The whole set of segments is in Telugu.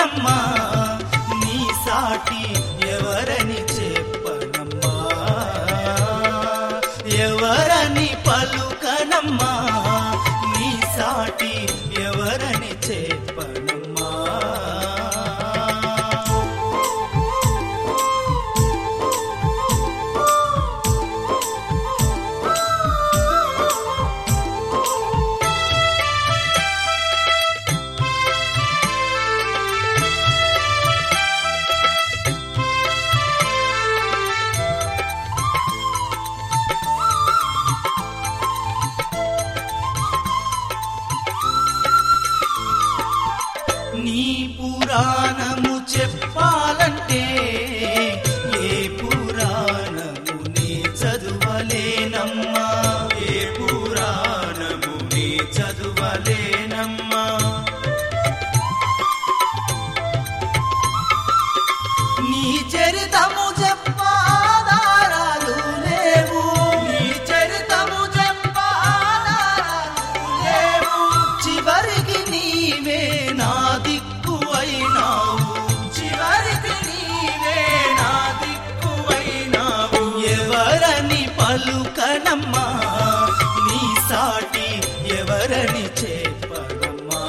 పలుకనమ్మా నీ సాటి ఎవరని చెప్పనమ్మా ఎవరని పలుకనమ్మా నీ సాటి ఎవరని చెప్పనమ్మా నీ పురాణము చెప్పాలంటే ఏ పురాణము నీ చదువలేనమ్మా ఏ పురాణము నీ చదువలేనమ్మా నీ చరితము చెప్పాదారాలు లేవు నీ చరితము చెప్పాదారాలు లేవు చివరికి నీవే నా దిక్కు అయినావు చివరికి నీవే నా దిక్కు అయినావు ఎవరని పలుకనమ్మా నీ సాటి ఎవరని చెప్పనమ్మా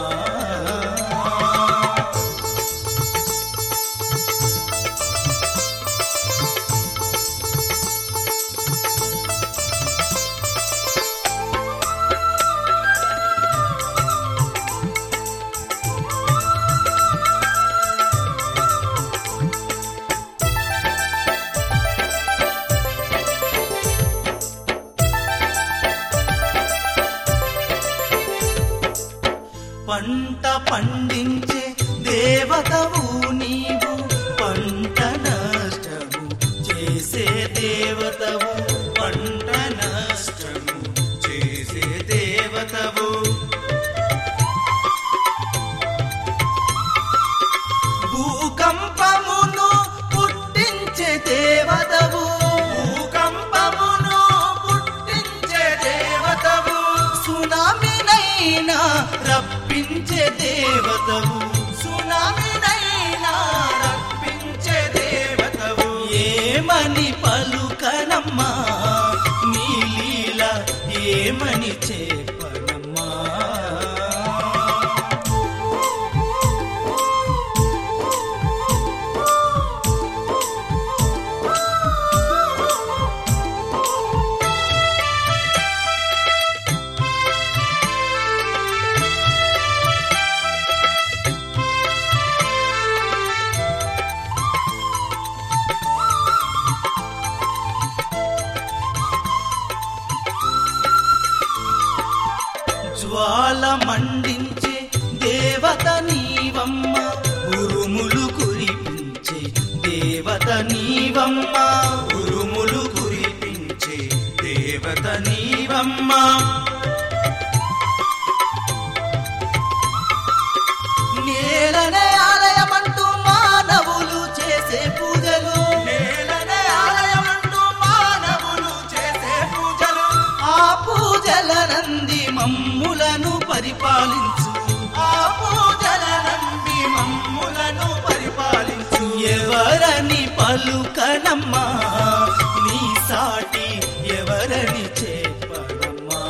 పంట పండించే దేవతవు నీవు పంట నష్టము చేసే దేవతవు పంట నష్టము చేసే దేవతవు భూకంపమును పుట్టించే దేవతవు భూకంపమును పుట్టించే దేవతవు సునామినైనా రప్పించే దేవతవు సునామినైనా రప్పించే దేవతవు ఏమని పలుకనమ్మా నీ లీల ఏమని చెప్పనమ్మా జ్వాల మండించే దేవత నీవమ్మ ఉరుములు కురిపించే దేవత నీవమ్మ ఉరుములు కురిపించే దేవత నీవమ్మ నేలనే ఆలయమంటూ మానవులు చేసే పూజలు నేలనే ఆలయమంటూ మానవులు చేసే పూజలు ఆ పూజల నంది మమ్ములను పరిపాలించు ఆ పూజల నంది మమ్ములను పరిపాలించు ఎవరని పలుకనమ్మా నీ సాటి ఎవరని చెప్పనమ్మా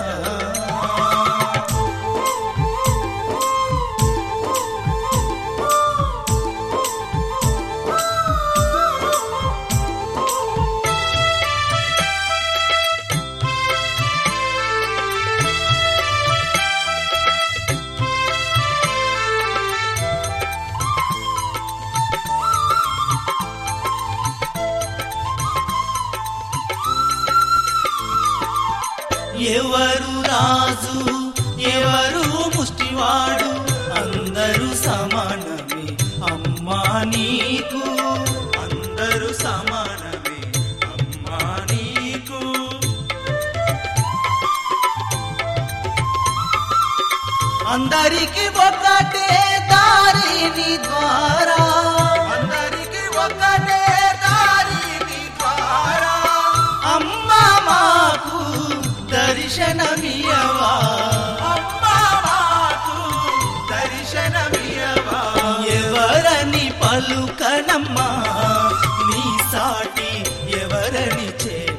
ఎవరు రాజు ఎవరు ముష్టివాడు అందరూ సమానమే అమ్మా నీకు అందరూ సమానమే అమ్మా నీకు అందరికి ఒకటే దారి నీ ద్వారా అందరికి ఒకటే దారి నీ ద్వారా అమ్మా మాకు దర్శనమియవా అమ్మా మాకు దర్శనమియవా ఎవరు నీ సాటి ఎవరని చే